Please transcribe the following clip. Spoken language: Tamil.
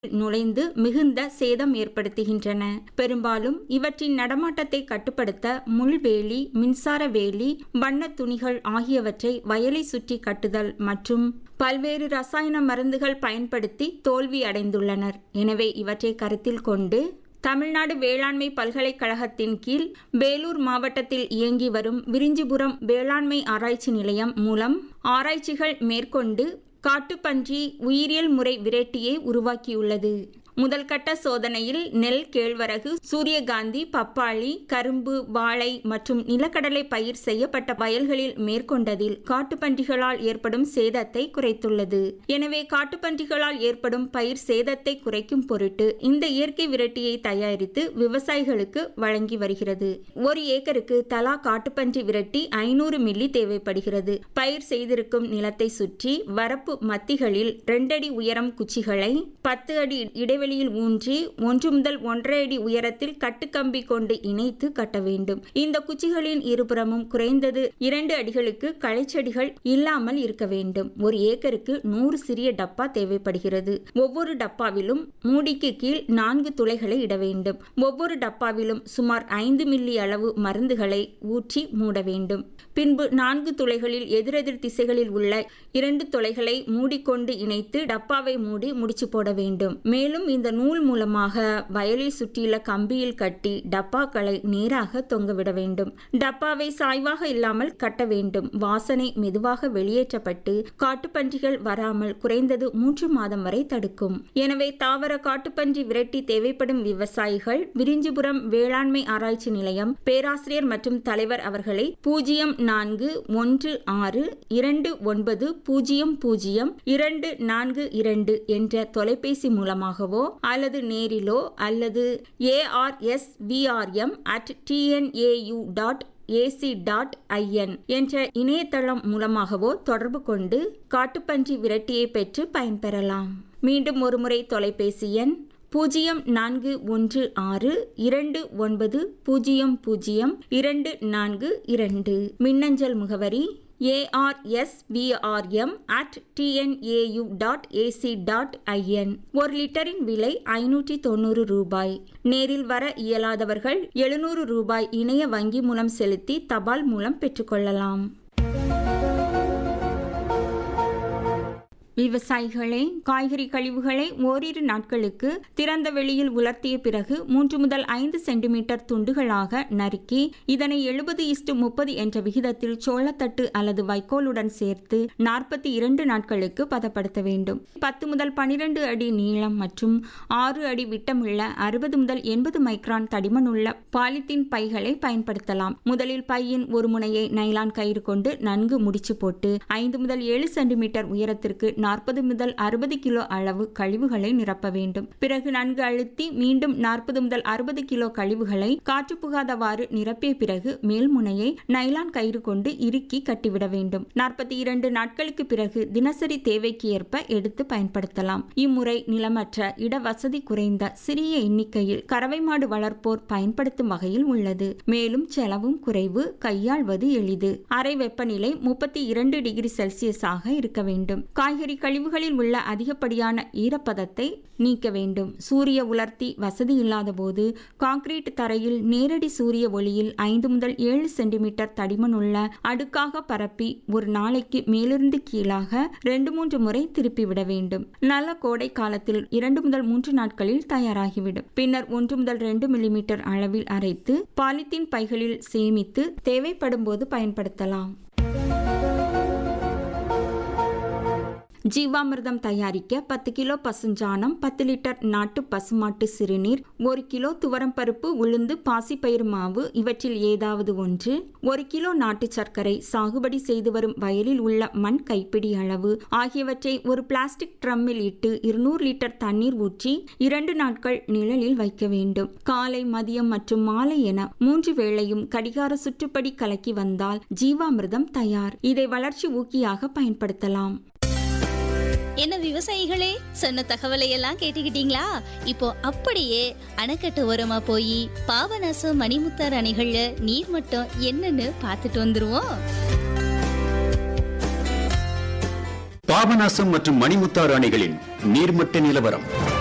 நுழைந்து மிகுந்த சேதம் ஏற்படுத்துகின்றன பெரும்பாலும் இவற்றின் நடமாட்டத்தை கட்டுப்படுத்த முள்வேலி மின்சார வேலி வண்ணத் துணிகள் ஆகியவற்றை வயலை சுற்றி கட்டுதல் மற்றும் பல்வேறு ரசாயன மருந்துகள் பயன்படுத்தி தோல்வி அடைந்துள்ளனர் எனவே இவற்றை கருத்தில் கொண்டு தமிழ்நாடு வேளாண்மை பல்கலைக்கழகத்தின் கீழ் வேலூர் மாவட்டத்தில் இயங்கி வரும் விரிஞ்சிபுரம் வேளாண்மை ஆராய்ச்சி நிலையம் மூலம் ஆராய்ச்சிகள் மேற்கொண்டு காட்டுப்பன்றி உயிரியல் முறை விரட்டியை உருவாக்கியுள்ளது முதல் கட்ட சோதனையில் நெல் கேழ்வரகு சூரியகாந்தி பப்பாளி கரும்பு வாழை மற்றும் நிலக்கடலை பயிர் செய்யப்பட்ட வயல்களில் மேற்கொண்டதில் காட்டுப்பன்றிகளால் ஏற்படும் சேதத்தை குறைத்துள்ளது எனவே காட்டுப்பன்றிகளால் ஏற்படும் பயிர் சேதத்தை குறைக்கும் பொருட்டு இந்த இயற்கை விரட்டியை தயாரித்து விவசாயிகளுக்கு வழங்கி வருகிறது ஒரு ஏக்கருக்கு தலா காட்டுப்பன்றி விரட்டி ஐநூறு மில்லி தேவைப்படுகிறது பயிர் செய்திருக்கும் நிலத்தை சுற்றி வரப்பு மத்திகளில் ரெண்டடி உயரம் குச்சிகளை பத்து அடி இடைவெளியில் ஊன்றி ஒன்று முதல் ஒன்றரை அடி உயரத்தில் கட்டுக்கம்பி கொண்டு இணைத்து கட்ட வேண்டும் இந்த குச்சிகளின் இருபுறமும் குறைந்தது இரண்டு அடிகளுக்கு களைச்செடிகள் இல்லாமல் இருக்க வேண்டும் ஒரு ஏக்கருக்கு நூறு சிறிய டப்பா தேவைப்படுகிறது ஒவ்வொரு டப்பாவிலும் மூடிக்கு கீழ் நான்கு துளைகளை இட வேண்டும் ஒவ்வொரு டப்பாவிலும் சுமார் ஐந்து மில்லி அளவு மருந்துகளை ஊற்றி மூட வேண்டும் பின்பு நான்கு துளைகளில் எதிரெதிர் திசைகளில் உள்ள இரண்டு துளைகளை மூடிக்கொண்டு இணைத்து டப்பாவை மூடி முடிச்சு போட வேண்டும் மேலும் இந்த நூல் மூலமாக வயலை சுற்றியுள்ள கம்பியில் கட்டி டப்பாக்களை நேராக தொங்கவிட வேண்டும் டப்பாவை சாய்வாக இல்லாமல் கட்ட வேண்டும் வாசனை மெதுவாக வெளியேற்றப்பட்டு காட்டுப்பன்றிகள் வராமல் குறைந்தது மூன்று மாதம் வரை தடுக்கும் எனவே தாவர காட்டுப்பன்றி விரட்டி தேவைப்படும் விவசாயிகள் விரிஞ்சிபுரம் வேளாண்மை ஆராய்ச்சி நிலையம் பேராசிரியர் மற்றும் தலைவர் அவர்களை பூஜ்ஜியம் நான்கு ஒன்று ஆறு இரண்டு ஒன்பது பூஜ்ஜியம் பூஜ்ஜியம் இரண்டு நான்கு இரண்டு என்ற தொலைபேசி மூலமாகவோ அல்லது நேரிலோ அல்லது ARS VRM at TNAU dot AC dot IN என்ற இணையதளம் மூலமாகவோ தொடர்பு கொண்டு காட்டுப்பன்றி விரட்டியை பெற்று பயன்பெறலாம் மீண்டும் ஒருமுறை தொலைபேசி எண் பூஜ்ஜியம் நான்கு ஒன்று ஆறு இரண்டு ஒன்பது பூஜ்ஜியம் பூஜ்ஜியம் இரண்டு நான்கு இரண்டு மின்னஞ்சல் முகவரி ARSVRM at TNAU dot AC dot IN ஒரு லிட்டரின் விலை ஐநூற்றி தொண்ணூறு ரூபாய் நேரில் வர இயலாதவர்கள் எழுநூறு ரூபாய் இணைய வங்கி மூலம் செலுத்தி தபால் மூலம் பெற்றுக்கொள்ளலாம் விவசாயிகளே காய்கறி கழிவுகளை ஓரிரு நாட்களுக்கு திறந்த வெளியில் உலர்த்திய பிறகு மூன்று முதல் ஐந்து சென்டிமீட்டர் துண்டுகளாக நறுக்கி இதனை எழுபது இஸ்டு முப்பது என்ற விகிதத்தில் சோளத்தட்டு அல்லது வைக்கோலுடன் சேர்த்து நாற்பத்தி இரண்டு நாட்களுக்கு பதப்படுத்த வேண்டும் பத்து முதல் பனிரெண்டு அடி நீளம் மற்றும் ஆறு அடி விட்டமுள்ள அறுபது முதல் எண்பது மைக்ரான் தடிமனுள்ள பாலித்தீன் பைகளை பயன்படுத்தலாம் முதலில் பையின் ஒரு முனையை நைலான் கயிறு கொண்டு நன்கு முடிச்சு போட்டு ஐந்து முதல் ஏழு சென்டிமீட்டர் உயரத்திற்கு நாற்பது முதல் அறுபது கிலோ அளவு கழிவுகளை நிரப்ப வேண்டும் பிறகு நன்கு அழுத்தி மீண்டும் நாற்பது முதல் அறுபது கிலோ கழிவுகளை காற்று புகாதவாறு நிரப்பிய பிறகு மேல் முனையை நைலான் கயிறு கொண்டு இறுக்கி கட்டிவிட வேண்டும் நாற்பத்தி இரண்டு நாட்களுக்கு பிறகு தினசரி தேவைக்கு ஏற்ப எடுத்து பயன்படுத்தலாம் இம்முறை நிலமற்ற இடவசதி குறைந்த சிறிய எண்ணிக்கையில் கறவை மாடு வளர்ப்போர் பயன்படுத்தும் வகையில் உள்ளது மேலும் செலவும் குறைவு கையாள்வது எளிது அறை வெப்பநிலை முப்பத்தி இரண்டு டிகிரி செல்சியஸாக இருக்க வேண்டும் காய்கறி கழிவுகளில் உள்ள அதிகப்படியான ஈரப்பதத்தை நீக்க வேண்டும் சூரிய உலர்த்தி வசதி இல்லாத போது கான்கிரீட் தரையில் நேரடி சூரிய ஒளியில் ஐந்து முதல் ஏழு சென்டிமீட்டர் தடிமனுள்ள அடுக்காக பரப்பி ஒரு நாளைக்கு மேலிருந்து கீழாக ரெண்டு மூன்று முறை திருப்பி விட வேண்டும் நல்ல கோடை காலத்தில் இரண்டு முதல் மூன்று நாட்களில் தயாராகிவிடும் பின்னர் ஒன்று முதல் ரெண்டு மில்லிமீட்டர் அளவில் அரைத்து பாலித்தீன் பைகளில் சேமித்து தேவைப்படும் போது பயன்படுத்தலாம் ஜீவாமிர்தம் தயாரிக்க பத்து கிலோ பசுஞ்சாணம் பத்து லிட்டர் நாட்டு பசுமாட்டு சிறுநீர் ஒரு கிலோ துவரம் பருப்பு உளுந்து பாசிப்பயிறு மாவு இவற்றில் ஏதாவது ஒன்று ஒரு கிலோ நாட்டு சர்க்கரை சாகுபடி செய்து வரும் வயலில் உள்ள மண் கைப்பிடி அளவு ஆகியவற்றை ஒரு பிளாஸ்டிக் ட்ரம்மில் இட்டு இருநூறு லிட்டர் தண்ணீர் ஊற்றி இரண்டு நாட்கள் நிழலில் வைக்க வேண்டும் காலை மதியம் மற்றும் மாலை என மூன்று வேளையும் கடிகார சுற்றுப்படி கலக்கி வந்தால் ஜீவாமிர்தம் தயார் இதை வளர்ச்சி ஊக்கியாக பயன்படுத்தலாம் என்ன விவசாயிகளே சொன்ன தகவலை எல்லாம் கேட்டுக்கிட்டீங்களா இப்போ அப்படியே அணைக்கட்டு ஓரமா போய் பாபநாசம் மணிமுத்தார் அணைகள்ல நீர் மட்டம் என்னன்னு பார்த்துட்டு வந்துருவோம் பாபநாசம் மற்றும் மணிமுத்தாறு அணைகளின் நீர்மட்ட நிலவரம்